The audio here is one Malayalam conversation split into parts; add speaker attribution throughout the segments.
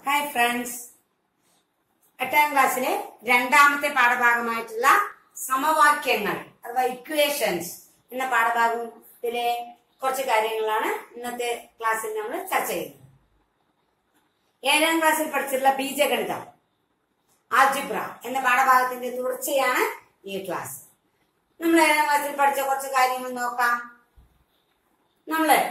Speaker 1: ഹായ് ഫ്രണ്ട്സ് എട്ടാം ക്ലാസ്സിലെ രണ്ടാമത്തെ പാഠഭാഗമായിട്ടുള്ള സമവാക്യങ്ങൾ അഥവാ ഇക്വേഷൻസ് എന്ന പാഠഭാഗത്തിലെ കുറച്ച് കാര്യങ്ങളാണ് ഇന്നത്തെ ക്ലാസ്സിൽ നമ്മൾ ചർച്ച ചെയ്യുന്നത് ഏഴാം ക്ലാസ്സിൽ പഠിച്ചിട്ടുള്ള ബീജഗണിതം ആൽജിബ്ര എന്ന പാഠഭാഗത്തിന്റെ തുടർച്ചയാണ് ഈ ക്ലാസ് നമ്മൾ ഏഴാം ക്ലാസ്സിൽ പഠിച്ച കുറച്ച് കാര്യങ്ങൾ നോക്കാം നമ്മള്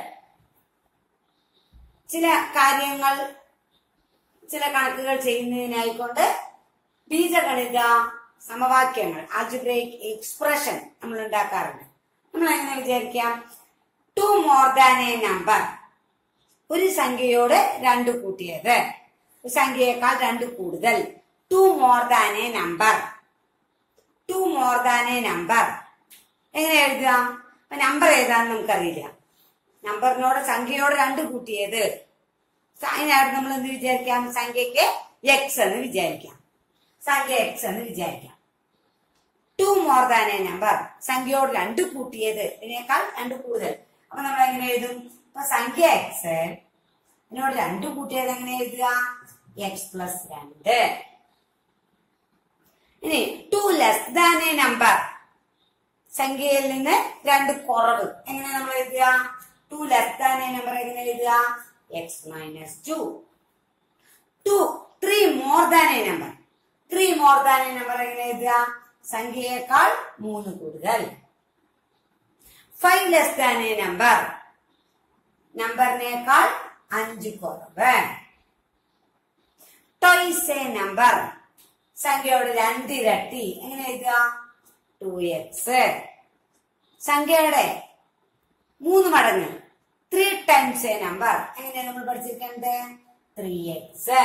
Speaker 1: ചില കാര്യങ്ങൾ ചില കണക്കുകൾ ചെയ്യുന്നതിനായിക്കൊണ്ട് ബീജഗണിത സമവാക്യങ്ങൾ ആൽജിബ്രൈക് എക്സ്പ്രഷൻ നമ്മൾ ഉണ്ടാക്കാറുണ്ട് നമ്മൾ എങ്ങനെ വിചാരിക്കാം two more than a number ഒരു സംഖ്യയോട് രണ്ട് കൂട്ടിയത് ഒരു സംഖ്യയേക്കാൾ രണ്ട് കൂടുതൽ two more than a number two more than a number എങ്ങനെ എഴുതുക അപ്പൊ നമ്പർ ഏതാന്ന് നമുക്കറിയില്ല നമ്പറിനോട് സംഖ്യയോട് രണ്ട് കൂട്ടിയത് അതിനകത്ത് നമ്മൾ എന്ത് വിചാരിക്കാം സംഖ്യക്ക് എക്സ് എന്ന് വിചാരിക്കാം സംഖ്യ എക്സ് എന്ന് വിചാരിക്കാം two more than a number സംഖ്യയോട് രണ്ട് കൂട്ടിയത് ഇതിനേക്കാൾ രണ്ട് കൂടുതൽ അപ്പൊ നമ്മൾ എങ്ങനെ എഴുതും അപ്പൊ സംഖ്യ എക്സ് ഇതിനോട് രണ്ട് കൂട്ടിയത് എങ്ങനെ എഴുതുക എക്സ് പ്ലസ് രണ്ട് ഇനി two less than a number സംഖ്യയിൽ നിന്ന് രണ്ട് കുറവ് എങ്ങനെ നമ്മൾ എഴുതുക two less than a number എങ്ങനെ എഴുതുക X minus two two three more than a number three more than a number എങ്ങനെ എഴുതുക സംഖ്യയേക്കാൾ മൂന്ന് കൂടുതൽ five less than a number നമ്പറിനേക്കാൾ അഞ്ച് കുറവ് ടോയ്സ് എ നമ്പർ സംഖ്യയുടെ രണ്ടിരട്ടി എങ്ങനെ എഴുതുക ടു എക്സ് സംഖ്യയുടെ മൂന്ന് മടങ്ങ് ത്രീ ടൈംസ് എ നമ്പർ എങ്ങനെയാണ് നമ്മൾ പഠിച്ചിരിക്കുന്നത് ത്രീ എക്സ്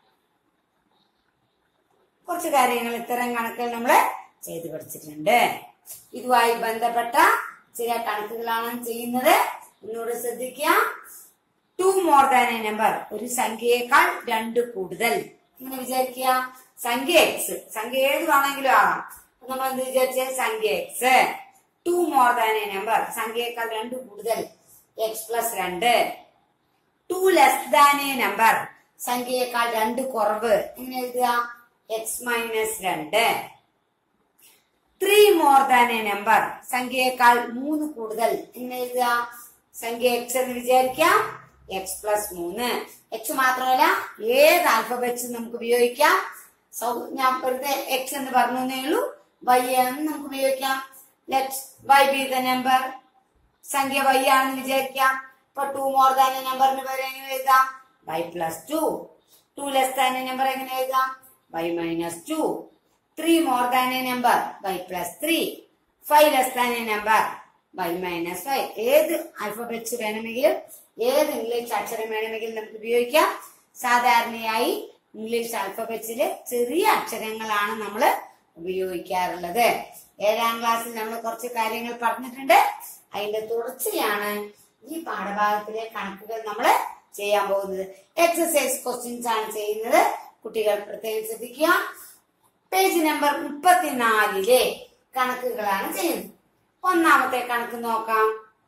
Speaker 1: കുറച്ച് കാര്യങ്ങൾ ഇത്തരം കണക്കുകൾ നമ്മൾ ചെയ്തു പഠിച്ചിട്ടുണ്ട് ഇതുമായി ബന്ധപ്പെട്ട ചില കണക്കുകളാണ് ചെയ്യുന്നത് ഒന്നുകൂടെ ശ്രദ്ധിക്കുക two more than a number ഒരു സംഖ്യയേക്കാൾ രണ്ട് കൂടുതൽ എങ്ങനെ വിചാരിക്കുക സംഖ്യ എക്സ് സംഖ്യ ഏത് വേണമെങ്കിലും ആകാം അപ്പൊ നമ്മൾ എന്ത് വിചാരിച്ച സംഖ്യ X two more than a number സംഖ്യയേക്കാൾ രണ്ട് കൂടുതൽ എക്സ് പ്ലസ് രണ്ട് two less than a number സംഖ്യയേക്കാൾ രണ്ട് കുറവ് എങ്ങനെ എഴുതുക എക്സ് മൈനസ് രണ്ട് three more than a number സംഖ്യയേക്കാൾ മൂന്ന് കൂടുതൽ എങ്ങനെ എഴുതുക സംഖ്യ എക്സ് എന്ന് വിചാരിക്കാം എക്സ് പ്ലസ് മൂന്ന് എക്സ് മാത്രമല്ല ഏത് ആൽഫബറ്റ്സ് നമുക്ക് ഉപയോഗിക്കാം സൗ ഞാൻ വെറുതെ എക്സ് എന്ന് പറഞ്ഞേ ഉള്ളൂ വൈ എന്ന് നമുക്ക് ഉപയോഗിക്കാം let Y be the number സംഖ്യ വൈ ആണെന്ന് വിചാരിക്കാം ഇപ്പൊ ടു മോർ ദാൻ നമ്പറിന് പകരം എങ്ങനെ എഴുതാം Y plus two two less than number എങ്ങനെ എഴുതാം Y minus two three more than a number Y plus three five less than a number Y minus five ഏത് ആൽഫബറ്റ്സ് വേണമെങ്കിലും ഏത് ഇംഗ്ലീഷ് അക്ഷരം വേണമെങ്കിലും നമുക്ക് ഉപയോഗിക്കാം സാധാരണയായി ഇംഗ്ലീഷ് ആൽഫബറ്റ്സിലെ ചെറിയ അക്ഷരങ്ങളാണ് നമ്മൾ ഉപയോഗിക്കാറുള്ളത് ഏഴാം ക്ലാസ്സിൽ നമ്മൾ കുറച്ച് കാര്യങ്ങൾ പറഞ്ഞിട്ടുണ്ട് അതിന്റെ തുടർച്ചയാണ് ഈ പാഠഭാഗത്തിലെ കണക്കുകൾ നമ്മൾ ചെയ്യാൻ പോകുന്നത് എക്സസൈസ് ക്വസ്റ്റ്യൻസ് ആണ് ചെയ്യുന്നത് കുട്ടികൾ പ്രത്യേകം ശ്രദ്ധിക്കുക പേജ് നമ്പർ മുപ്പത്തിനാലിലെ കണക്കുകളാണ് ചെയ്യുന്നത് ഒന്നാമത്തെ കണക്ക് നോക്കാം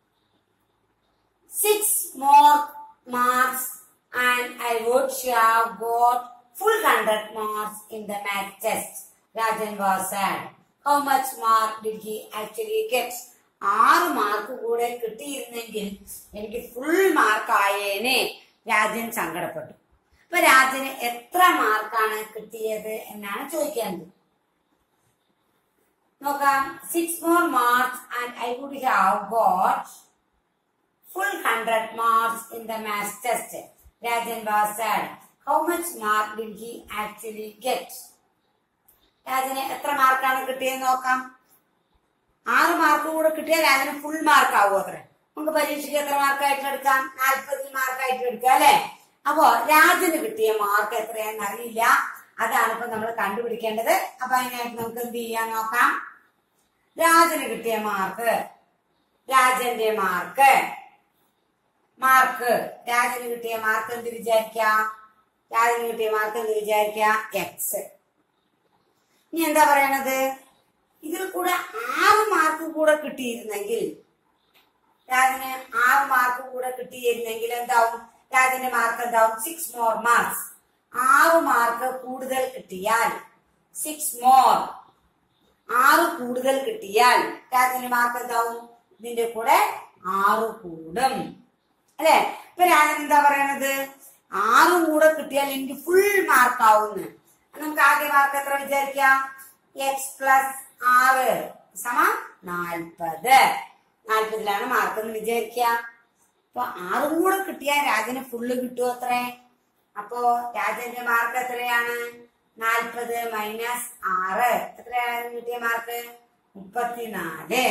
Speaker 1: six more marks and I would have got full hundred marks in the math test Rajan was sad how much mark did he actually get ആറ് മാർക്ക് കൂടെ കിട്ടിയിരുന്നെങ്കിൽ എനിക്ക് ഫുൾ മാർക്ക് ആയേനെ രാജൻ സങ്കടപ്പെട്ടു അപ്പൊ രാജന് എത്ര മാർക്കാണ് കിട്ടിയത് എന്നാണ് ചോദിക്കേണ്ടത് നോക്കാം six more marks and I would have got full hundred marks in the maths test Rajan was sad how much mark did he actually get രാജന് എത്ര മാർക്കാണ് കിട്ടിയെന്ന് നോക്കാം ആറ് മാർക്ക് കൂടെ കിട്ടിയാൽ രാജന് ഫുൾ മാർക്ക് ആവും അത്ര നമുക്ക് പരീക്ഷയ്ക്ക് എത്ര മാർക്കായിട്ട് എടുക്കാം നാൽപ്പത് മാർക്കായിട്ട് എടുക്കാം അല്ലെ അപ്പോ രാജന് കിട്ടിയ മാർക്ക് എത്രയാണെന്ന് അറിയില്ല അതാണ് ഇപ്പൊ നമ്മൾ കണ്ടുപിടിക്കേണ്ടത് അപ്പൊ അതിനായിട്ട് നമുക്ക് എന്ത് ചെയ്യാൻ നോക്കാം രാജന് കിട്ടിയ മാർക്ക് രാജന്റെ മാർക്ക് മാർക്ക് രാജന് കിട്ടിയ മാർക്ക് എന്ത് വിചാരിക്കാം രാജന് കിട്ടിയ മാർക്ക് എന്ത് വിചാരിക്കാം എക്സ് ഇനി എന്താ പറയണത് ഇതിൽ കൂടെ ആറ് മാർക്ക് കൂടെ കിട്ടിയിരുന്നെങ്കിൽ രാജന് ആറ് മാർക്ക് കൂടെ കിട്ടിയിരുന്നെങ്കിൽ എന്താവും രാജന്റെ മാർക്ക് എന്താവും സിക്സ് മോർ മാർക്സ് ആറ് മാർക്ക് കൂടുതൽ കിട്ടിയാൽ സിക്സ് മോർ ആറ് കൂടുതൽ കിട്ടിയാൽ രാജന്റെ മാർക്ക് എന്താവും ഇതിന്റെ കൂടെ ആറ് കൂടും അല്ലെ ഇപ്പൊ രാജൻ എന്താ പറയണത് ആറും കൂടെ കിട്ടിയാൽ എനിക്ക് ഫുൾ മാർക്ക് ആവുന്നു നമുക്ക് ആകെ മാർക്ക് എത്ര വിചാരിക്കാം എക്സ് പ്ലസ് ആറ് സമ നാൽപ്പത് നാൽപ്പതിലാണ് മാർക്ക് എന്ന് വിചാരിക്കുക അപ്പൊ ആറും കൂടെ കിട്ടിയാൽ രാജന് ഫുള്ള് കിട്ടുമോ അത്രേ അപ്പോ രാജന്റെ മാർക്ക് എത്രയാണ് നാൽപ്പത് മൈനസ് ആറ് എത്രയാണ് കിട്ടിയ മാർക്ക് മുപ്പത്തിനാല്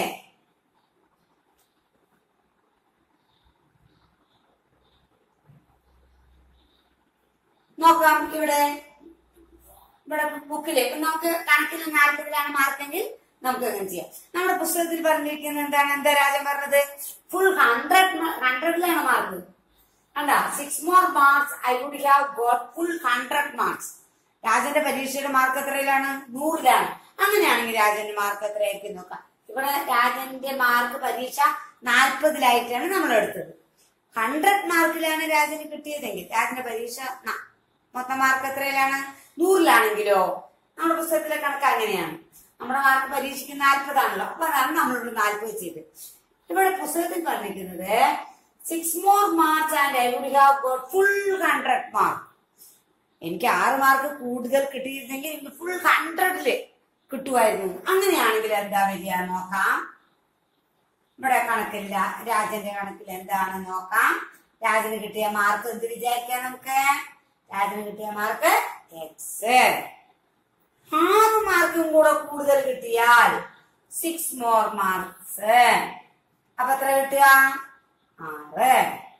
Speaker 1: നോക്കാം ഇവിടെ ഇവിടെ ബുക്കില് ഇപ്പൊ നമുക്ക് കണക്കിൽ നാൽപ്പതിലാണ് മാർക്കെങ്കിൽ നമുക്ക് അങ്ങനെ ചെയ്യാം നമ്മുടെ പുസ്തകത്തിൽ പറഞ്ഞിരിക്കുന്നത് എന്താണ് എന്താ രാജൻ പറഞ്ഞത് ഫുൾ ഹൺഡ്രഡ് ഹൺഡ്രഡിലാണ് മാർക്ക് കണ്ട six more marks I would have got full hundred marks രാജന്റെ പരീക്ഷയുടെ മാർക്ക് എത്രയിലാണ് നൂറിലാണ് അങ്ങനെയാണെങ്കിൽ രാജന്റെ മാർക്ക് എത്രയായിരിക്കും നോക്കാം ഇവിടെ രാജന്റെ മാർക്ക് പരീക്ഷ നാൽപ്പതിലായിട്ടാണ് നമ്മൾ എടുത്തത് ഹൺഡ്രഡ് മാർക്കിലാണ് രാജന് കിട്ടിയതെങ്കിൽ രാജന്റെ പരീക്ഷ ന- മൊത്തം മാർക്ക് എത്രയിലാണ് നൂറിലാണെങ്കിലോ നമ്മുടെ പുസ്തകത്തിലെ കണക്ക് അങ്ങനെയാണ് നമ്മുടെ മാർക്ക് പരീക്ഷയ്ക്ക് നാൽപ്പതാണല്ലോ അപ്പൊ അതാണ് നമ്മളിവിടെ നാൽപ്പത് ചെയ്ത് ഇവിടെ പുസ്തകത്തിൽ പറഞ്ഞിരിക്കുന്നത് six more marks and I would have got full hundred mark എനിക്ക് ആറ് മാർക്ക് കൂടുതൽ കിട്ടിയിരുന്നെങ്കിൽ എനിക്ക് ഫുൾ ഹൺഡ്രഡില് കിട്ടുമായിരുന്നു അങ്ങനെയാണെങ്കിൽ എന്താ വരിക നോക്കാം ഇവിടെ കണക്കില്ല രാജന്റെ കണക്കിൽ എന്താണ് നോക്കാം രാജന് കിട്ടിയ മാർക്ക് എന്ത് വിചാരിക്കാം നമുക്ക് രാജന് കിട്ടിയ മാർക്ക് എക്സ് ആറ് മാർക്കും കൂടെ കൂടുതൽ കിട്ടിയാൽ സിക്സ് മോർ മാർക്സ് അപ്പൊ എത്ര കിട്ടുക ആറ്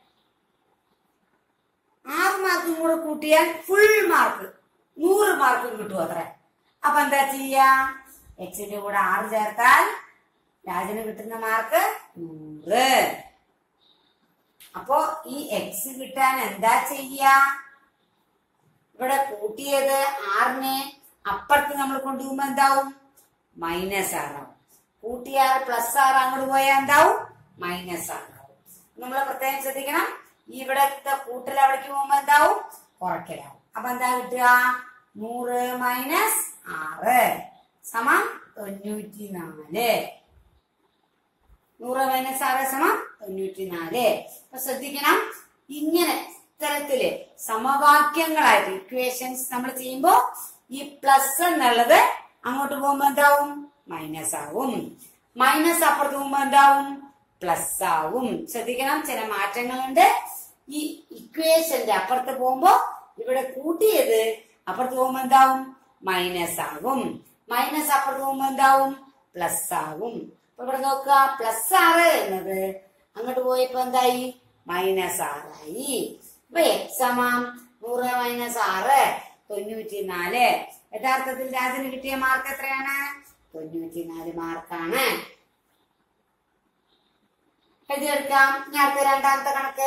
Speaker 1: ആറ് മാർക്കും കൂടെ കൂട്ടിയാൽ ഫുൾ മാർക്ക് നൂറ് മാർക്കും കിട്ടും അത്ര അപ്പൊ എന്താ ചെയ്യാ എക്സിന്റെ കൂടെ ആറ് ചേർത്താൽ രാജന് കിട്ടുന്ന മാർക്ക് നൂറ് അപ്പോ ഈ എക്സ് കിട്ടാൻ എന്താ ചെയ്യാ ഇവിടെ കൂട്ടിയത് ആറിനെ അപ്പുറത്ത് നമ്മൾ കൊണ്ടുപോകുമ്പോ എന്താവും മൈനസ് ആറാവും കൂട്ടിയ ആറ് പ്ലസ് ആറ് അങ്ങോട്ട് പോയാൽ എന്താവും മൈനസ് ആറാവും നമ്മൾ പ്രത്യേകം ശ്രദ്ധിക്കണം ഇവിടത്തെ കൂട്ടൽ അവിടേക്ക് പോകുമ്പോ എന്താവും കുറയ്ക്കലാവും അപ്പൊ എന്താ കിട്ടുക നൂറ് മൈനസ് ആറ് സമം തൊണ്ണൂറ്റി നാല് നൂറ് മൈനസ് ആറ് സമം തൊണ്ണൂറ്റി നാല് അപ്പൊ ശ്രദ്ധിക്കണം ഇങ്ങനെ ഇത്തരത്തില് സമവാക്യങ്ങളായിട്ട് ഇക്വേഷൻസ് നമ്മൾ ചെയ്യുമ്പോ ഈ പ്ലസ് എന്നുള്ളത് അങ്ങോട്ട് പോകുമ്പോ എന്താവും മൈനസ് ആവും മൈനസ് അപ്പുറത്ത് പോകുമ്പോ എന്താവും പ്ലസ് ആവും ശ്രദ്ധിക്കണം ചില മാറ്റങ്ങളുണ്ട് ഈ ഇക്വേഷന്റെ അപ്പുറത്ത് പോകുമ്പോ ഇവിടെ കൂട്ടിയത് അപ്പുറത്ത് പോകുമ്പോ എന്താവും മൈനസ് ആവും മൈനസ് അപ്പുറത്ത് പോകുമ്പോ എന്താവും പ്ലസ് ആവും അപ്പൊ ഇവിടെ നോക്കുക പ്ലസ് ആറ് എന്നത് അങ്ങോട്ട് പോയപ്പോ എന്തായി മൈനസ് ആറായി അപ്പൊ എക്സ് സമം നൂറ് മൈനസ് ആറ് തൊണ്ണൂറ്റി നാല് യഥാർത്ഥത്തിൽ രാജന് കിട്ടിയ മാർക്ക് എത്രയാണ് തൊണ്ണൂറ്റി നാല് മാർക്കാണ് എഴുതിയെടുക്കാം ഇനി അടുത്ത രണ്ടാമത്തെ കണക്ക്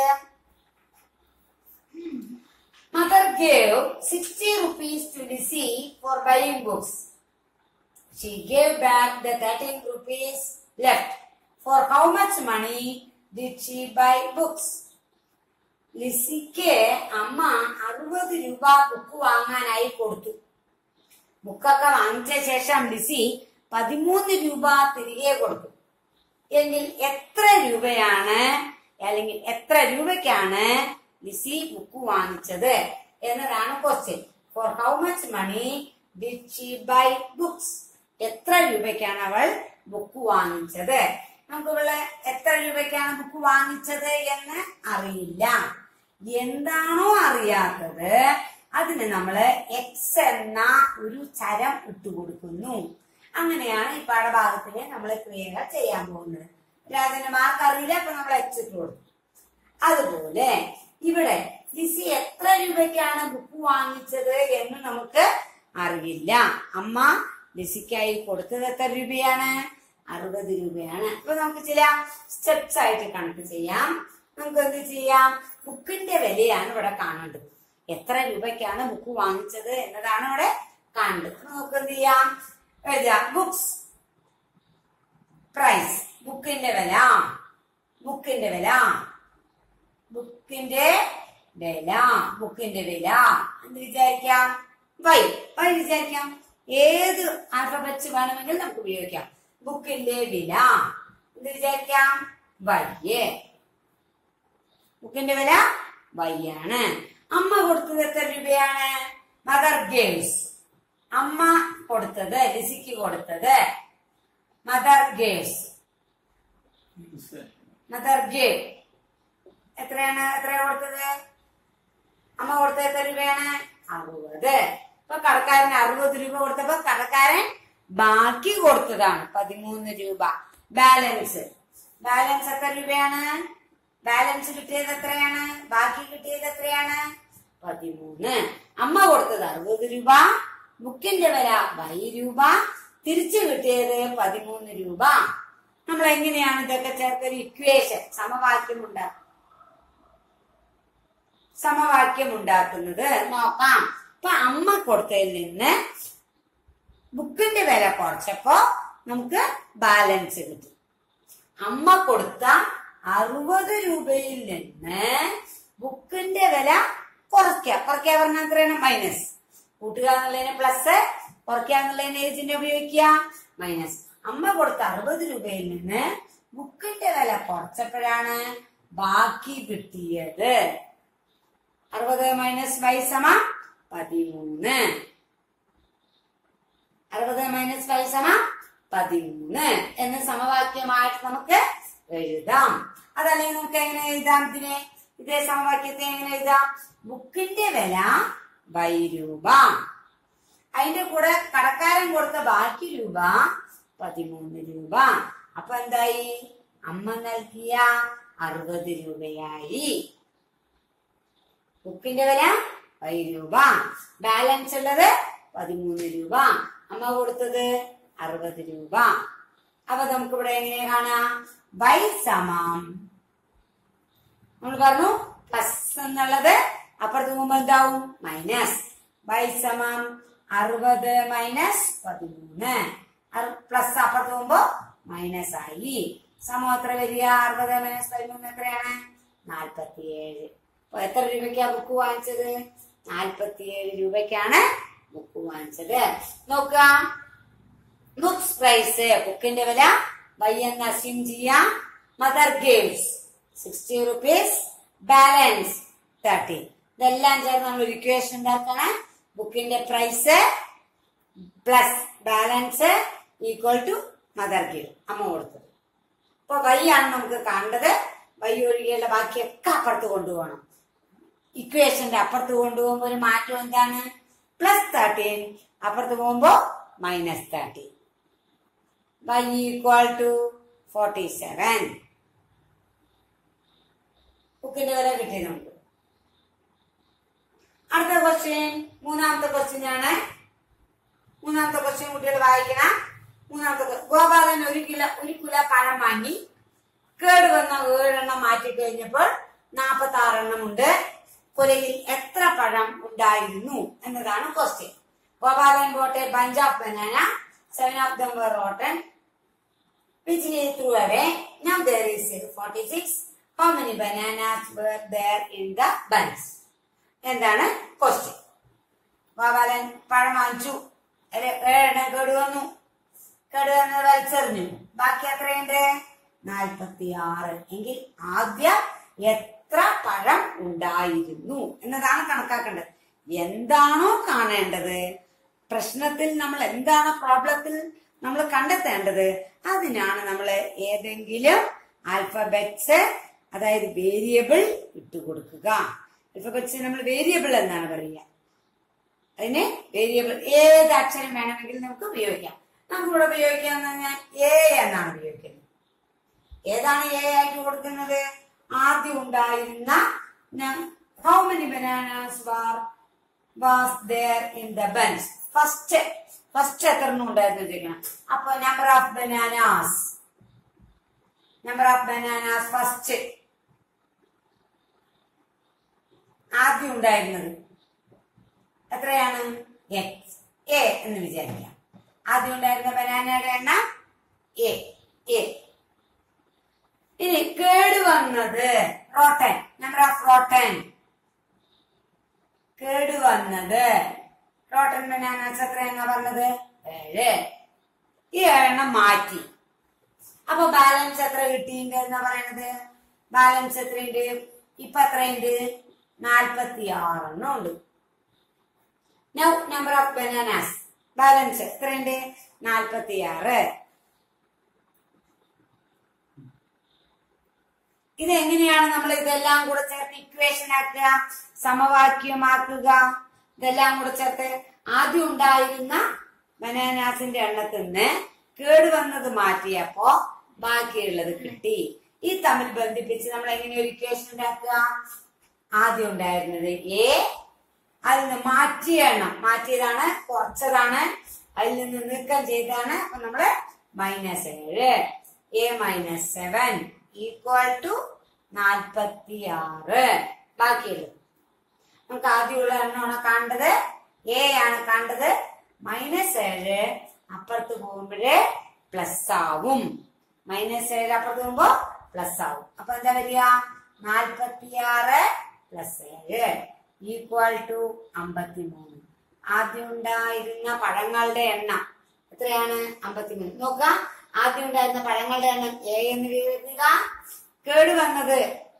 Speaker 1: mother gave sixty rupees to Lissy for buying books She gave back the 13 rupees left. For how much money did she buy books? ലിസിക്ക് അമ്മ അറുപത് രൂപ ബുക്ക് വാങ്ങാനായി കൊടുത്തു ബുക്കൊക്കെ വാങ്ങിച്ച ശേഷം ലിസി പതിമൂന്ന് രൂപ തിരികെ കൊടുത്തു എങ്കിൽ എത്ര രൂപയാണ് അല്ലെങ്കിൽ എത്ര രൂപയ്ക്കാണ് ലിസി ബുക്ക് വാങ്ങിച്ചത് എന്നതാണ് question for how much money did she buy books എത്ര രൂപയ്ക്കാണ് അവൾ ബുക്ക് വാങ്ങിച്ചത് നമുക്ക് ഇവിടെ എത്ര രൂപയ്ക്കാണ് ബുക്ക് വാങ്ങിച്ചത് എന്ന് അറിയില്ല എന്താണോ അറിയാത്തത് അതിന് നമ്മള് എക്സ് എന്ന ഒരു ചരം ഇട്ടുകൊടുക്കുന്നു അങ്ങനെയാണ് ഈ പാഠഭാഗത്തില് നമ്മൾ ക്രിയകൾ ചെയ്യാൻ പോകുന്നത് രാജന്റെ മാർക്ക് അറിയില്ല അപ്പൊ നമ്മൾ എക്സ് ഇട്ട് കൊടുക്കും അതുപോലെ ഇവിടെ ലിസി എത്ര രൂപയ്ക്കാണ് ബുക്ക് വാങ്ങിച്ചത് എന്ന് നമുക്ക് അറിയില്ല അമ്മ ലിസിക്കായി കൊടുത്തത് എത്ര രൂപയാണ് അറുപത് രൂപയാണ് അപ്പൊ നമുക്ക് ചില സ്റ്റെപ്സ് ആയിട്ട് കണക്ക് ചെയ്യാം നമുക്ക് എന്ത് ചെയ്യാം ബുക്കിന്റെ വിലയാണ് ഇവിടെ കാണേണ്ടത് എത്ര രൂപയ്ക്കാണ് ബുക്ക് വാങ്ങിച്ചത് എന്നതാണ് ഇവിടെ കാണേണ്ടത് അപ്പൊ നമുക്ക് എന്ത് ചെയ്യാം എഴുതാം ബുക്സ് പ്രൈസ് ബുക്കിന്റെ വില ബുക്കിന്റെ വില ബുക്കിന്റെ വില ബുക്കിന്റെ വില എന്ത് വിചാരിക്കാം വൈ വൈ വിചാരിക്കാം ഏത് ആൽഫബറ്റ്സ് വേണമെങ്കിൽ നമുക്ക് ഉപയോഗിക്കാം ബുക്കിന്റെ വില എന്ത് വിചാരിക്കാം വയ്യേ ബുക്കിന്റെ വില വയ്യാണ് അമ്മ കൊടുത്തത് എത്ര രൂപയാണ് മദർ ഗേൾസ് അമ്മ കൊടുത്തത് ലിസിക്ക് കൊടുത്തത് മദർ ഗേൾസ് മദർ ഗേ എത്രയാണ് എത്രയാ കൊടുത്തത് അമ്മ കൊടുത്തത് എത്ര രൂപയാണ് അറുപത് ഇപ്പൊ കടക്കാരൻ അറുപത് രൂപ കൊടുത്തപ്പോ കടക്കാരൻ ബാക്കി കൊടുത്തതാണ് പതിമൂന്ന് രൂപ ബാലൻസ് ബാലൻസ് എത്ര രൂപയാണ് ബാലൻസ് കിട്ടിയത് എത്രയാണ് ബാക്കി കിട്ടിയത് എത്രയാണ് പതിമൂന്ന് അമ്മ കൊടുത്തത് അറുപത് രൂപ ബുക്കിന്റെ വില വൈ രൂപ തിരിച്ചു കിട്ടിയത് പതിമൂന്ന് രൂപ നമ്മൾ എങ്ങനെയാണ് ഇതൊക്കെ ചേർത്തൊരു ഇക്വേഷൻ സമവാക്യം ഉണ്ടാക്കുക സമവാക്യം ഉണ്ടാക്കുന്നത് നോക്കാം ഇപ്പൊ അമ്മ കൊടുത്തതിൽ നിന്ന് ബുക്കിന്റെ വില കുറച്ചപ്പോ നമുക്ക് ബാലൻസ് കിട്ടി അമ്മ കൊടുത്ത അറുപത് രൂപയിൽ നിന്ന് ബുക്കിന്റെ വില കുറയ്ക്കുക കുറയ്ക്കുക പറഞ്ഞാൽ എത്രയാണ് മൈനസ് കൂട്ടുക എന്നുള്ളതിന് പ്ലസ് കുറയ്ക്കുക എന്നുള്ളതിന് ഏജിന്റെ ഉപയോഗിക്കുക മൈനസ് അമ്മ കൊടുത്ത അറുപത് രൂപയിൽ നിന്ന് ബുക്കിന്റെ വില കുറച്ചപ്പോഴാണ് ബാക്കി കിട്ടിയത് അറുപത് മൈനസ് വൈ സമ പതിമൂന്ന് അറുപത് മൈനസ് വൈ സമ പതിമൂന്ന് എന്ന് സമവാക്യമായിട്ട് നമുക്ക് എഴുതാം അതല്ലെങ്കിൽ നമുക്ക് എങ്ങനെ എഴുതാം ഇതിനെ ഇതേ സമവാക്യത്തെ എങ്ങനെ എഴുതാം ബുക്കിന്റെ വില വൈ രൂപ അതിന്റെ കൂടെ കടക്കാരൻ കൊടുത്ത ബാക്കി രൂപ പതിമൂന്ന് രൂപ അപ്പൊ എന്തായി അമ്മ നൽകിയ അറുപത് രൂപയായി ബുക്കിന്റെ വില വൈ രൂപ ബാലൻസ് ഉള്ളത് പതിമൂന്ന് രൂപ അമ്മ കൊടുത്തത് അറുപത് രൂപ അപ്പൊ നമുക്ക് ഇവിടെ എങ്ങനെ കാണാം വൈ സമം നമ്മൾ പറഞ്ഞു പ്ലസ് എന്നുള്ളത് അപ്പുറത്ത് പോകുമ്പോ എന്താവും മൈനസ് വൈ സമം അറുപത് മൈനസ് പതിമൂന്ന് പ്ലസ് അപ്പുറത്ത് പോകുമ്പോ മൈനസ് ആയി സമം എത്ര വരിക അറുപത് മൈനസ് പതിമൂന്ന് എത്രയാണ് നാൽപ്പത്തിയേഴ് അപ്പൊ എത്ര രൂപയ്ക്കാ ബുക്ക് വാങ്ങിച്ചത് നാൽപ്പത്തിയേഴ് രൂപയ്ക്കാണ് ബുക്ക് വാങ്ങിച്ചത് നോക്കുക ബുക്സ് പ്രൈസ് ബുക്കിന്റെ വില വൈ എന്ന് അസ്യൂം ചെയ്യാം mother gives sixty rupees balance thirty ഇതെല്ലാം ചേർന്ന് നമ്മൾ ഒരു ഇക്വേഷൻ ഉണ്ടാക്കണം ബുക്കിന്റെ price plus balance equal to mother gave അമ്മ കൊടുത്തത് ഇപ്പൊ വൈ ആണ് നമുക്ക് കാണേണ്ടത് വൈ ഒഴികെയുള്ള ബാക്കിയൊക്കെ അപ്പുറത്ത് കൊണ്ടുപോകണം ഇക്വേഷന്റെ അപ്പുറത്ത് കൊണ്ടുപോകുമ്പോൾ ഒരു മാറ്റം എന്താണ് പ്ലസ് തേർട്ടീൻ അപ്പുറത്ത് പോകുമ്പോ minus thirteen Y equal to forty seven ബുക്കിന്റെ വില കിട്ടി നമുക്ക് അടുത്ത ക്വസ്റ്റ്യൻ മൂന്നാമത്തെ ക്വസ്റ്റ്യൻ ആണ് മൂന്നാമത്തെ ക്വസ്റ്റ്യൻ കുട്ടികൾ വായിക്കണം മൂന്നാമത്തെ que- ഗോപാലൻ ഒരു കിലോ ഒരു കിലോ പഴം വാങ്ങി കേട് വന്ന ഏഴെണ്ണം മാറ്റി കഴിഞ്ഞപ്പോൾ നാപ്പത്തി ആറെണ്ണം ഉണ്ട് കുലയിൽ എത്ര പഴം ഉണ്ടായിരുന്നു എന്നതാണ് question Gopalan bought a bunch of banana seven of them were rotten which he threw away. Now there is 46. How many bananas were there in the bunch? എന്താണ് ക്വസ്റ്റ്യൻ ഗോപാലൻ പഴം വാങ്ങിച്ചു അതില് ഏഴെണ്ണം കേട് വന്നു കേട് വന്നത് വലിച്ചെറിഞ്ഞു ബാക്കി എത്രയുണ്ട് നാൽപ്പത്തി ആറ് എങ്കിൽ ആദ്യം എത്ര പഴം ഉണ്ടായിരുന്നു എന്നതാണ് കണക്കാക്കേണ്ടത് എന്താണോ കാണേണ്ടത് പ്രശ്നത്തിൽ നമ്മൾ എന്താണ് പ്രോബ്ലത്തിൽ നമ്മൾ കണ്ടെത്തേണ്ടത് അതിനാണ് നമ്മൾ ഏതെങ്കിലും ആൽഫബറ്റ്സ് അതായത് വേരിയബിൾ ഇട്ടുകൊടുക്കുക ആൽഫബറ്റ്സ് നമ്മൾ വേരിയബിൾ എന്നാണ് പറയുക അതിന് വേരിയബിൾ ഏത് അക്ഷരം വേണമെങ്കിലും നമുക്ക് ഉപയോഗിക്കാം നമുക്ക് ഇവിടെ ഉപയോഗിക്കാന്ന് പറഞ്ഞാൽ എ എന്നാണ് ഉപയോഗിക്കുന്നത് ഏതാണ് എ ആയിട്ട് കൊടുക്കുന്നത് ആദ്യം ഉണ്ടായിരുന്ന how many bananas were was there in the bunch first first എത്ര എണ്ണം ഉണ്ടായിരുന്നു ചോദിക്കണം അപ്പൊ number of bananas number of bananas first ആദ്യം ഉണ്ടായിരുന്നത് എത്രയാണ് എക്സ് എ എന്ന് വിചാരിക്കാം ആദ്യം ഉണ്ടായിരുന്ന ബനാനയുടെ എണ്ണം എ എ ഇനി കേട് വന്നത് റോട്ടൻ നമ്പർ ഓഫ് റോട്ടൻ കേടുവന്നത് റോട്ടൻ ബനാനാസ് എത്രയെന്നാ പറഞ്ഞത് ഏഴ് ഈ ഏഴെണ്ണം മാറ്റി അപ്പൊ ബാലൻസ് എത്ര കിട്ടിയിട്ടുണ്ട് എന്നാ പറയണത് ബാലൻസ് എത്രയുണ്ട് ഇപ്പൊ എത്രയുണ്ട് നാൽപ്പത്തി ആറെണ്ണം ഉണ്ട് now number of bananas balance എത്രയുണ്ട് നാൽപ്പത്തി ആറ് ഇത് എങ്ങനെയാണ് നമ്മൾ ഇതെല്ലാം കൂടെ ചേർത്ത് ഇക്വേഷൻ ആക്കുക സമവാക്യമാക്കുക ഇതെല്ലാം കൂടെ ചേർത്ത് ആദ്യം ഉണ്ടായിരുന്ന ബനാനാസിന്റെ എണ്ണത്തിൽ നിന്ന് കേടുവന്നത് മാറ്റിയപ്പോ ബാക്കിയുള്ളത് കിട്ടി ഈ തമ്മിൽ ബന്ധിപ്പിച്ച് നമ്മൾ എങ്ങനെ ഒരു ഇക്വേഷൻ ഉണ്ടാക്കുക ആദ്യം ഉണ്ടായിരുന്നത് എ അതിൽ നിന്ന് മാറ്റിയ എണ്ണം മാറ്റിയതാണ് കുറച്ചതാണ് അതിൽ നിന്ന് നീക്കം ചെയ്തതാണ് അപ്പൊ നമ്മള് മൈനസ് ഏഴ് A minus seven equal to നാൽപ്പത്തി ആറ് ബാക്കിയുള്ളത് നമുക്ക് ആദ്യമുള്ള എണ്ണമാണ് കാണേണ്ടത് എ ആണ് കണ്ടത് മൈനസ് ഏഴ് അപ്പുറത്ത് പോകുമ്പോഴേ പ്ലസ് ആവും മൈനസ് ഏഴ് അപ്പുറത്ത് പോകുമ്പോ പ്ലസ് ആവും അപ്പൊ എന്താ വരിക നാൽപ്പത്തി ആറ് പ്ലസ് ഏഴ് ഈക്വൽ ടു അമ്പത്തി മൂന്ന് ആദ്യം ഉണ്ടായിരുന്ന പഴങ്ങളുടെ എണ്ണം എത്രയാണ് അമ്പത്തി മൂന്ന് നോക്കുക ആദ്യം ഉണ്ടായിരുന്ന പഴങ്ങളുടെ എണ്ണം എ എന്ന് എഴുതുക കേടുവന്നത്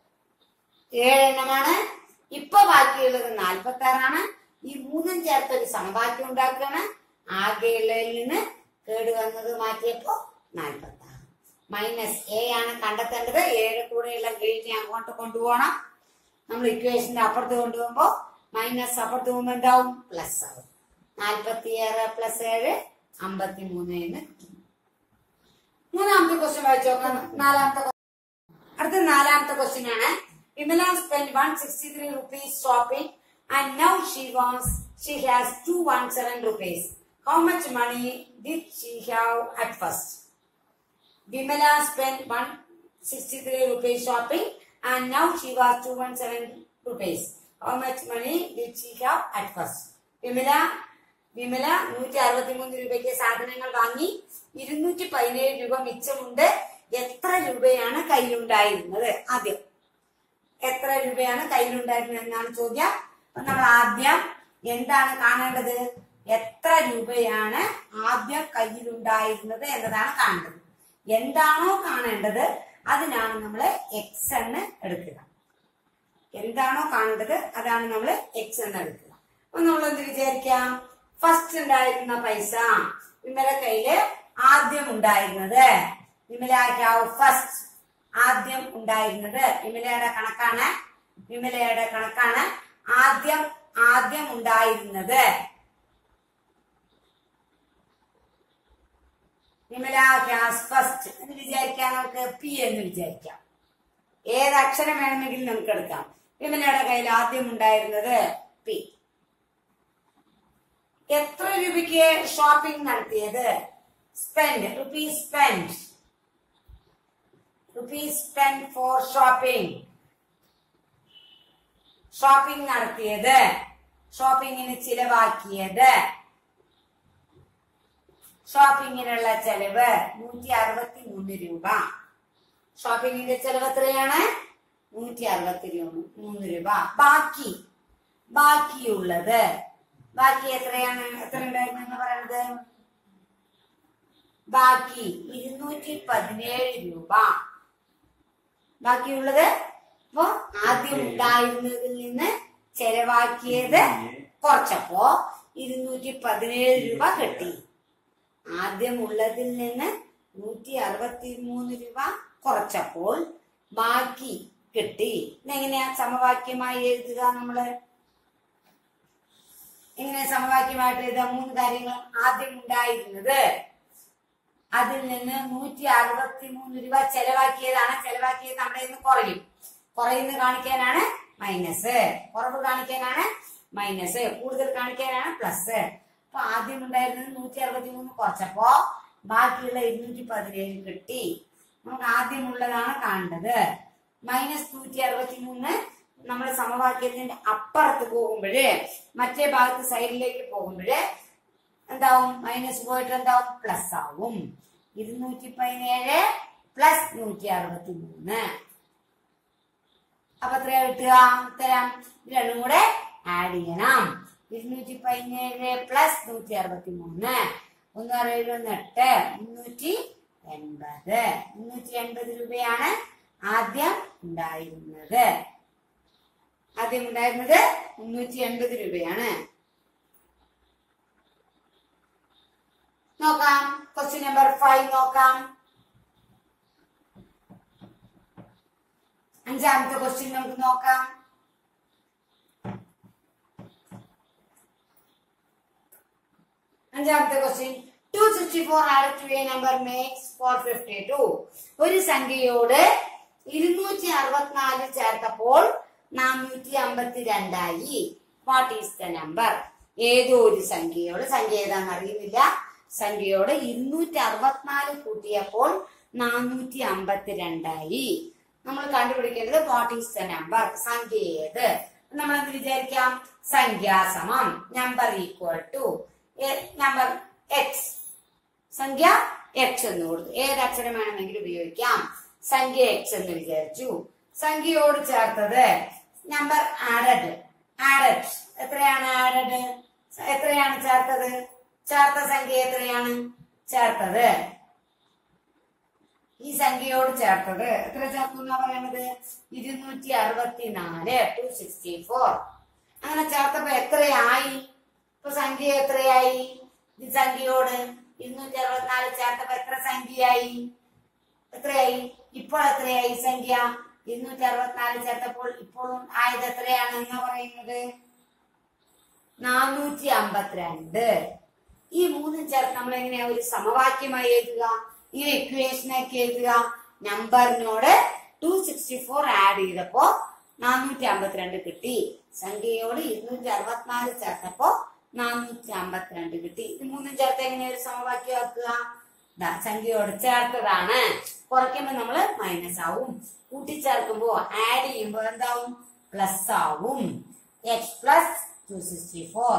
Speaker 1: ഏഴെണ്ണമാണ് ഇപ്പൊ ബാക്കിയുള്ളത് നാൽപ്പത്തി ആറാണ് ഈ മൂന്നും ചേർത്ത് ഒരു സമവാക്യം ഉണ്ടാക്കുകയാണ് ആകെയുള്ളതിൽ നിന്ന് കേട് വന്നത് മാറ്റിയപ്പോ നാൽപ്പത്തി ആറ് മൈനസ് എ ആണ് കണ്ടെത്തേണ്ടത് ഏഴ് കൂടെയുള്ള ഗ്രേഡിനെ അങ്ങോട്ട് കൊണ്ടുപോകണം നമ്മൾ ഇക്വേഷന്റെ അപ്പുറത്ത് കൊണ്ടുപോകുമ്പോ മൈനസ് അപ്പുറത്ത് പോകുമ്പോ എന്താവും പ്ലസ് ആവും നാൽപ്പത്തി ആറ് പ്ലസ് ഏഴ് അമ്പത്തി മൂന്ന് എന്ന് കിട്ടും. മൂന്നാമത്തെ ക്വസ്റ്റ്യൻ വായിച്ചു നോക്കാം നാലാമത്തെ question. അടുത്ത നാലാമത്തെ ക്വസ്റ്റ്യൻ ആണ് Vimala spend one sixty three rupees shopping and now she wants she has two one seven rupees how much money did she have at first Vimala spend one sixty three rupees shopping and now she was two one seven rupees how much money did she have at first Vimala Vimala നൂറ്റി അറുപത്തി മൂന്ന് രൂപയ്ക്ക് സാധനങ്ങൾ വാങ്ങി ഇരുന്നൂറ്റി പതിനേഴ് രൂപ മിച്ചമുണ്ട് എത്ര രൂപയാണ് കയ്യിലുണ്ടായിരുന്നത് ആദ്യം എത്ര രൂപയാണ് കയ്യിലുണ്ടായിരുന്നത് എന്നാണ് ചോദ്യം അപ്പൊ നമ്മൾ ആദ്യം എന്താണ് കാണേണ്ടത് എത്ര രൂപയാണ് ആദ്യം കയ്യിലുണ്ടായിരുന്നത് എന്നതാണ് കാണേണ്ടത് എന്താണോ കാണേണ്ടത് അതിനാണ് നമ്മൾ എക്സ് എന്ന് എടുക്കുക എന്താണോ കാണേണ്ടത് അതാണ് നമ്മൾ എക്സ് എന്ന് എടുക്കുക അപ്പൊ നമ്മൾ എന്ത് വിചാരിക്കാം ഫസ്റ്റ് ഉണ്ടായിരുന്ന പൈസ വിമല കയ്യില് ആദ്യം ഉണ്ടായിരുന്നത് വിമല ഹാവ് ഫസ്റ്റ് ആദ്യം ഉണ്ടായിരുന്നത് വിമലയുടെ കണക്കാണ് വിമലയുടെ കണക്കാണ് ആദ്യം ആദ്യം ഉണ്ടായിരുന്നത് വിമല ഹാസ് ഫസ്റ്റ് എന്ന് വിചാരിക്കാം നമുക്ക് പി എന്ന് വിചാരിക്കാം ഏത് അക്ഷരം വേണമെങ്കിലും നമുക്ക് എടുക്കാം വിമലയുടെ കയ്യിൽ ആദ്യം ഉണ്ടായിരുന്നത് പി എത്ര രൂപയ്ക്ക് ഷോപ്പിംഗ് നടത്തിയത് spend rupees spend rupees spend for shopping shopping നടത്തിയത് ഷോപ്പിങ്ങിന് ചിലവാക്കിയത് ഷോപ്പിങ്ങിനുള്ള ചെലവ് നൂറ്റി അറുപത്തി മൂന്ന് രൂപ ഷോപ്പിങ്ങിന്റെ ചെലവ് എത്രയാണ് നൂറ്റി അറുപത്തി മൂന്ന് രൂപ ബാക്കി ബാക്കിയുള്ളത് ബാക്കി എത്രയാണ് എത്ര ഉണ്ടായിരുന്നു എന്ന് പറയുന്നത് ബാക്കി ഇരുന്നൂറ്റി പതിനേഴ് രൂപ ബാക്കിയുള്ളത് അപ്പോ ആദ്യം ഉണ്ടായിരുന്നതിൽ നിന്ന് ചെലവാക്കിയത് കുറച്ചപ്പോ ഇരുന്നൂറ്റി പതിനേഴ് രൂപ കിട്ടി ആദ്യം ഉള്ളതിൽ നിന്ന് നൂറ്റി അറുപത്തി മൂന്ന് രൂപ കുറച്ചപ്പോൾ ബാക്കി കിട്ടി ഇതെങ്ങനെയാ സമവാക്യമായി എഴുതുക നമ്മള് എങ്ങനെ സമവാക്യമായിട്ട് എഴുതാം മൂന്ന് കാര്യങ്ങൾ ആദ്യം ഉണ്ടായിരുന്നത് അതിൽ നിന്ന് നൂറ്റി അറുപത്തി മൂന്ന് രൂപ ചെലവാക്കിയതാണ് ചെലവാക്കിയത് നമ്മുടെ നിന്ന് കുറയും കുറയുന്ന കാണിക്കാനാണ് മൈനസ് കുറവ് കാണിക്കാനാണ് മൈനസ് കൂടുതൽ കാണിക്കാനാണ് പ്ലസ് അപ്പൊ ആദ്യം ഉണ്ടായിരുന്നത് നൂറ്റി അറുപത്തി മൂന്ന് കുറച്ചപ്പോ ബാക്കിയുള്ള ഇരുന്നൂറ്റി പതിനേഴ് കിട്ടി നമുക്ക് ആദ്യമുള്ളതാണ് കാണേണ്ടത് മൈനസ് നൂറ്റി അറുപത്തി മൂന്ന് നമ്മൾ സമവാക്യത്തിന്റെ അപ്പുറത്ത് പോകുമ്പോഴ് മറ്റേ ഭാഗത്ത് സൈഡിലേക്ക് പോകുമ്പോഴ് എന്താവും മൈനസ് പോയിട്ട് എന്താവും പ്ലസ് ആവും ഇരുന്നൂറ്റി പതിനേഴ് പ്ലസ് നൂറ്റി അറുപത്തി മൂന്ന് അപ്പൊ എത്രയാ കിട്ടുക ഉത്തരം ഇത് രണ്ടും കൂടെ ആഡ് ചെയ്യണം ഇരുന്നൂറ്റി പതിനേഴ് പ്ലസ് നൂറ്റി അറുപത്തി മൂന്ന് ഒന്ന് അറുപത് ഒന്ന് എട്ട് മുന്നൂറ്റി എൺപത് മുന്നൂറ്റി എൺപത് രൂപയാണ് ആദ്യം ഉണ്ടായിരുന്നത് ആദ്യം ഉണ്ടായിരുന്നത് മുന്നൂറ്റി എൺപത് രൂപയാണ് നോക്കാം ക്വസ്റ്റ്യൻ നമ്പർ ഫൈവ് നോക്കാം അഞ്ചാമത്തെ ക്വസ്റ്റ്യൻ നമുക്ക് നോക്കാം അഞ്ചാമത്തെ question two sixty four add to a number makes four fifty two ഒരു സംഖ്യയോട് ഇരുന്നൂറ്റി അറുപത്തിനാല് ചേർത്തപ്പോൾ നാനൂറ്റി അമ്പത്തി രണ്ടായി വാട്ട് ഈസ് ദ നമ്പർ ഏതോ ഒരു സംഖ്യയോട് സംഖ്യ ഏതാണെന്ന് അറിയുന്നില്ല സംഖ്യയോട് ഇരുന്നൂറ്റി അറുപത്തിനാല് കൂട്ടിയപ്പോൾ നാനൂറ്റി അമ്പത്തി രണ്ടായി നമ്മൾ കണ്ടുപിടിക്കേണ്ടത് വാട്ട് ഈസ് ദ നമ്പർ സംഖ്യ ഏത് നമ്മൾ എന്ത് വിചാരിക്കാം സംഖ്യ സമം number equal to number X സംഖ്യ എക്സ് എന്ന് കൊടുത്തു ഏത് അക്ഷരം വേണമെങ്കിലും ഉപയോഗിക്കാം സംഖ്യ എക്സ് എന്ന് വിചാരിച്ചു സംഖ്യയോട് ചേർത്തത് നമ്പർ ആഡഡ് ആഡഡ് എത്രയാണ് ആഡഡ് എത്രയാണ് ചേർത്തത് ചേർത്ത സംഖ്യ എത്രയാണ് ചേർത്തത് ഈ സംഖ്യയോട് ചേർത്തത് എത്ര ചേർത്തു എന്നാ പറയണത് ഇരുന്നൂറ്റി അറുപത്തിനാല് ടു സിക്സ്റ്റി ഫോർ അങ്ങനെ ചേർത്തപ്പോ എത്രയായി ഇപ്പൊ സംഖ്യ എത്രയായി ഈ സംഖ്യയോട് ഇരുന്നൂറ്റി അറുപത്തിനാല് ചേർത്തപ്പോ എത്ര സംഖ്യയായി എത്രയായി ഇപ്പോൾ എത്രയായി സംഖ്യ ഇരുന്നൂറ്റി അറുപത്തിനാല് ചേർത്തപ്പോൾ ഇപ്പോൾ ആയത് എത്രയാണ് എന്ന് പറയുന്നത് നാനൂറ്റി അമ്പത്തിരണ്ട് ഈ മൂന്നും ചേർത്ത് നമ്മൾ എങ്ങനെയാ ഒരു സമവാക്യമായി എഴുതുക ഈ ഇക്വേഷനൊക്കെ എഴുതുക നമ്പറിനോട് ടു സിക്സ്റ്റി ഫോർ ആഡ് ചെയ്തപ്പോ നാനൂറ്റി അമ്പത്തിരണ്ട് കിട്ടി സംഖ്യയോട് ഇരുന്നൂറ്റി അറുപത്തിനാല് ചേർത്തപ്പോ നാനൂറ്റി അമ്പത്തിരണ്ട് കിട്ടി ഇത് മൂന്നും ചേർത്ത് എങ്ങനെ ഒരു സമവാക്യമാക്കുക ദാ സംഖ്യയോട് ചേർത്തതാണ് കുറയ്ക്കുമ്പോ നമ്മള് മൈനസ് ആവും കൂട്ടിച്ചേർക്കുമ്പോ ആഡ് ചെയ്യുമ്പോ എന്താവും പ്ലസ് ആവും x plus two sixty four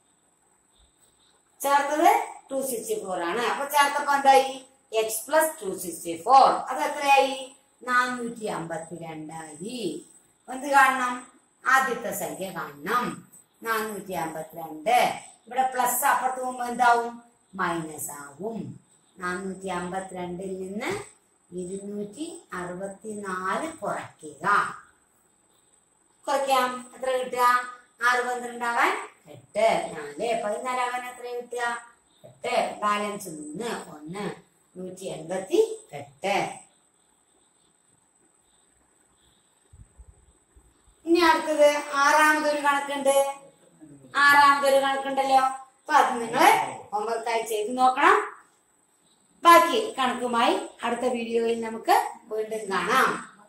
Speaker 1: ചേർത്തത് ടു സിക്സ്റ്റി ഫോർ ആണ് അപ്പൊ ചേർത്തപ്പോ എന്തായി x plus two sixty four അത് എത്രയായി നാനൂറ്റി അമ്പത്തി രണ്ടായി എന്ത് കാണണം ആദ്യത്തെ സംഖ്യ കാണണം നാനൂറ്റി അമ്പത്തിരണ്ട് ഇവിടെ പ്ലസ് അപ്പുറത്ത് പോകുമ്പോ എന്താവും മൈനസ് ആവും നാനൂറ്റി അമ്പത്തിരണ്ടിൽ നിന്ന് ഇരുന്നൂറ്റി അറുപത്തിനാല് കുറയ്ക്കുക കുറയ്ക്കാം എത്ര കിട്ടുക ആറ് പന്ത്രണ്ടാവാൻ എട്ട് നാല് പതിനാലാവാൻ എത്ര കിട്ടുക എട്ട് ബാലൻസ് മൂന്ന് ഒന്ന് നൂറ്റി എൺപത്തി എട്ട് ഇനി അടുത്തത് ആറാമതൊരു കണക്കുണ്ട് ആറാമതൊരു കണക്കുണ്ടല്ലോ അപ്പൊ അത് നിങ്ങൾ ഹോംവർക്കായി ചെയ്ത് നോക്കണം ബാക്കി കണക്കുമായി അടുത്ത വീഡിയോയിൽ നമുക്ക് വീണ്ടും കാണാം